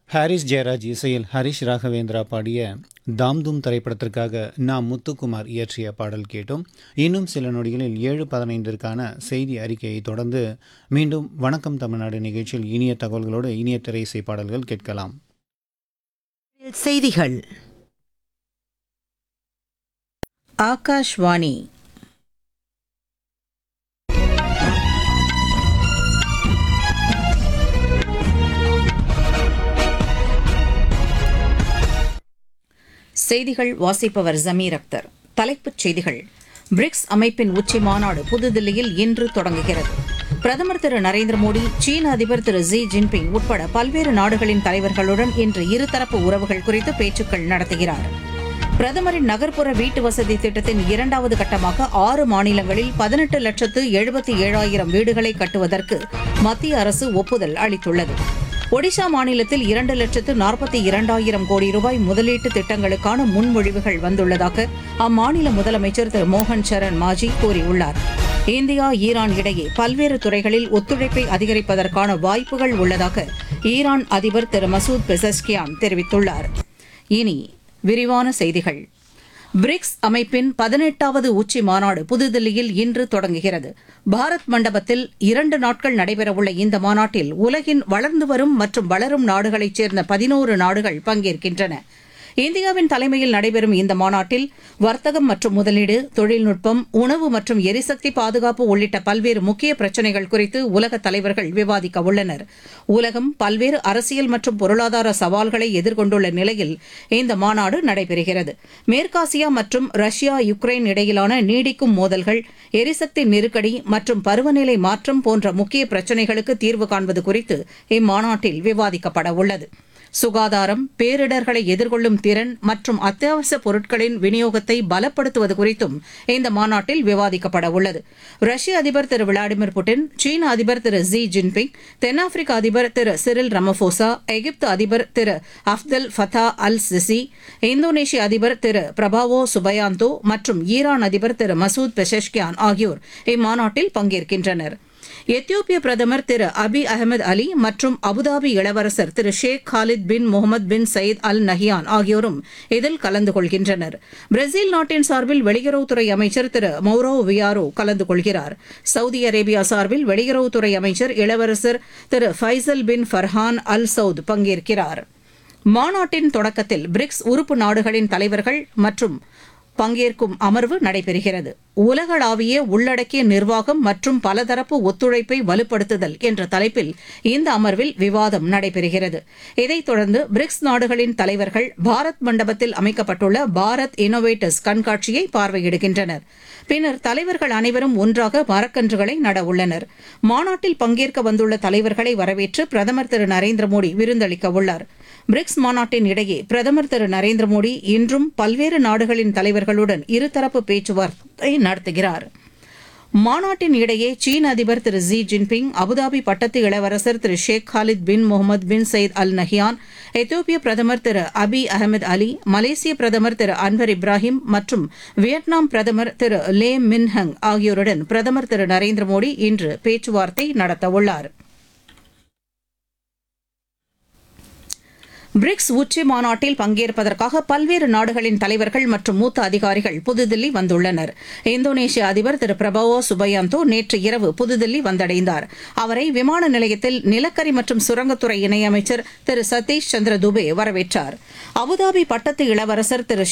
Harris Jayaraj இசையில் ஹரிஷ் ராகவேந்திரா பாடிய தாம் தூம் திரைப்படத்திற்காக நாம் முத்துக்குமார் இயற்றிய பாடல் கேட்டோம் இன்னும் சில நொடிகளில் ஏழு பதினைந்திற்கான செய்தி அறிக்கையை தொடர்ந்து மீண்டும் வணக்கம் தமிழ்நாடு நிகழ்ச்சியில் இனிய தகவல்களோடு இனிய திரை இசை பாடல்கள் கேட்கலாம் செய்திகள் ஆகாஷ்வாணி செய்திகள் வாசிப்பவர் ஜமீர் அக்தர் தலைப்புச் செய்திகள் பிரிக்ஸ் அமைப்பின் உச்சி மாநாடு புதுதில்லியில் இன்று தொடங்குகிறது பிரதமர் திரு நரேந்திர மோடி சீன அதிபர் திரு ஜி ஜின்பிங் உட்பட பல்வேறு நாடுகளின் தலைவர்களுடன் இன்று இருதரப்பு உறவுகள் குறித்து பேச்சுக்கள் நடத்துகிறார் பிரதமரின் நகர்ப்புற வீட்டு வசதி திட்டத்தின் இரண்டாவது கட்டமாக ஆறு மாநிலங்களில் பதினெட்டு லட்சத்து எழுபத்தி ஏழாயிரம் வீடுகளை கட்டுவதற்கு மத்திய அரசு ஒப்புதல் அளித்துள்ளது ஒடிஷா மாநிலத்தில் இரண்டு லட்சத்து நாற்பத்தி இரண்டாயிரம் கோடி ரூபாய் முதலீட்டு திட்டங்களுக்கான முன்மொழிவுகள் வந்துள்ளதாக அம்மாநில முதலமைச்சர் திரு மோகன் சரண் மாஜி கூறியுள்ளார் இந்தியா ஈரான் இடையே பல்வேறு துறைகளில் ஒத்துழைப்பை அதிகரிப்பதற்கான வாய்ப்புகள் உள்ளதாக ஈரான் அதிபர் திரு மசூத் பெசஸ்கியான் தெரிவித்துள்ளார் இனி விரிவான செய்திகள் பிரிக்ஸ் அமைப்பின் பதினெட்டாவது உச்சி மாநாடு புதுதில்லியில் இன்று தொடங்குகிறது பாரத் மண்டபத்தில் இரண்டு நாட்கள் நடைபெறவுள்ள இந்த மாநாட்டில் உலகின் வளர்ந்து வரும் மற்றும் வளரும் நாடுகளைச் சேர்ந்த பதினோரு நாடுகள் பங்கேற்கின்றன இந்தியாவின் தலைமையில் நடைபெறும் இந்த மாநாட்டில் வர்த்தகம் மற்றும் முதலீடு தொழில்நுட்பம் உணவு மற்றும் எரிசக்தி பாதுகாப்பு உள்ளிட்ட பல்வேறு முக்கிய பிரச்சினைகள் குறித்து உலக தலைவர்கள் விவாதிக்க உள்ளனர் உலகம் பல்வேறு அரசியல் மற்றும் பொருளாதார சவால்களை எதிர்கொண்டுள்ள நிலையில் இந்த மாநாடு நடைபெறுகிறது மேற்காசியா மற்றும் ரஷ்யா யுக்ரைன் இடையிலான நீடிக்கும் மோதல்கள் எரிசக்தி நெருக்கடி மற்றும் பருவநிலை மாற்றம் போன்ற முக்கிய பிரச்சினைகளுக்கு தீர்வு காண்பது குறித்து இம்மாநாட்டில் விவாதிக்கப்பட உள்ளது சுகாதாரம் பேரிடர்களை எதிர்கொள்ளும் திறன் மற்றும் அத்தியாவசிய பொருட்களின் விநியோகத்தை பலப்படுத்துவது குறித்தும் இந்த மாநாட்டில் விவாதிக்கப்பட உள்ளது ரஷ்ய அதிபர் திரு விளாடிமிர் புட்டின் சீன அதிபர் திரு ஜி ஜின்பிங் தென்னாப்பிரிக்க அதிபர் திரு சிரில் ரமபோசா எகிப்து அதிபர் திரு அப்தல் ஃபதா அல் சிசி இந்தோனேஷிய அதிபர் திரு பிரபாவோ சுபயாந்தோ மற்றும் ஈரான் அதிபர் திரு மசூத் பெஷஷ்கியான் ஆகியோர் இம்மாநாட்டில் பங்கேற்கின்றனர் எத்தியோப்பிய பிரதமர் திரு அபி அகமது அலி மற்றும் அபுதாபி இளவரசர் திரு Sheikh Khalid bin Mohamed bin Zayed Al Nahyan ஆகியோரும் இதில் கலந்து கொள்கின்றனர் பிரேசில் நாட்டின் சார்பில் வெளியுறவுத்துறை அமைச்சர் திரு மௌரோ வியாரோ கலந்து கொள்கிறார் சவுதி அரேபியா சார்பில் வெளியுறவுத்துறை அமைச்சர் இளவரசர் திரு Faisal bin Farhan Al Saud பங்கேற்கிறார் மாநாட்டின் தொடக்கத்தில் பிரிக்ஸ் உறுப்பு நாடுகளின் தலைவர்கள் மற்றும் பங்கேற்கும் அமர்வு நடைபெறுகிறது உலகளாவிய உள்ளடக்கிய நிர்வாகம் மற்றும் பலதரப்பு ஒத்துழைப்பை வலுப்படுத்துதல் என்ற தலைப்பில் இந்த அமர்வில் விவாதம் நடைபெறுகிறது இதைத் தொடர்ந்து பிரிக்ஸ் நாடுகளின் தலைவர்கள் பாரத் மண்டபத்தில் அமைக்கப்பட்டுள்ள பாரத் இன்னோவேட்டர்ஸ் கண்காட்சியை பார்வையிடுகின்றனர் பின்னர் தலைவர்கள் அனைவரும் ஒன்றாக மரக்கன்றுகளை நட உள்ளனர் மாநாட்டில் பங்கேற்க வந்துள்ள தலைவர்களை வரவேற்று பிரதமர் திரு நரேந்திர மோடி விருந்தளிக்க உள்ளார் பிரிக்ஸ் மாநாட்டின் இடையே பிரதமர் திரு நரேந்திர மோடி இன்றும் பல்வேறு நாடுகளின் தலைவர்களுடன் இருதரப்பு பேச்சுவார்த்தை நடத்துகிறார் மாநாட்டின் இடையே சீன அதிபர் திரு ஜி ஜின்பிங் அபுதாபி பட்டத்து இளவரசர் திரு Sheikh Khalid bin Mohamed bin Zayed Al Nahyan எத்தியோப்பிய பிரதமர் திரு அபி அகமது அலி மலேசிய பிரதமர் திரு அன்வர் இப்ராஹிம் மற்றும் வியட்நாம் பிரதமர் திரு லே மின்ஹங் ஆகியோருடன் பிரதமர் திரு நரேந்திர மோடி இன்று பேச்சுவார்த்தை நடத்தவுள்ளாா் பிரிக்ஸ் உச்சி மாநாட்டில் பங்கேற்பதற்காக பல்வேறு நாடுகளின் தலைவர்கள் மற்றும் மூத்த அதிகாரிகள் புதுதில்லி வந்துள்ளனர் இந்தோனேஷிய அதிபர் திரு பிரபவோ சுபயாந்தோ நேற்று இரவு புதுதில்லி வந்தடைந்தார் அவரை விமான நிலையத்தில் நிலக்கரி மற்றும் சுரங்கத்துறை இணையமைச்சர் திரு சதீஷ் சந்திர துபே வரவேற்றார் அபுதாபி பட்டத்து இளவரசர் திரு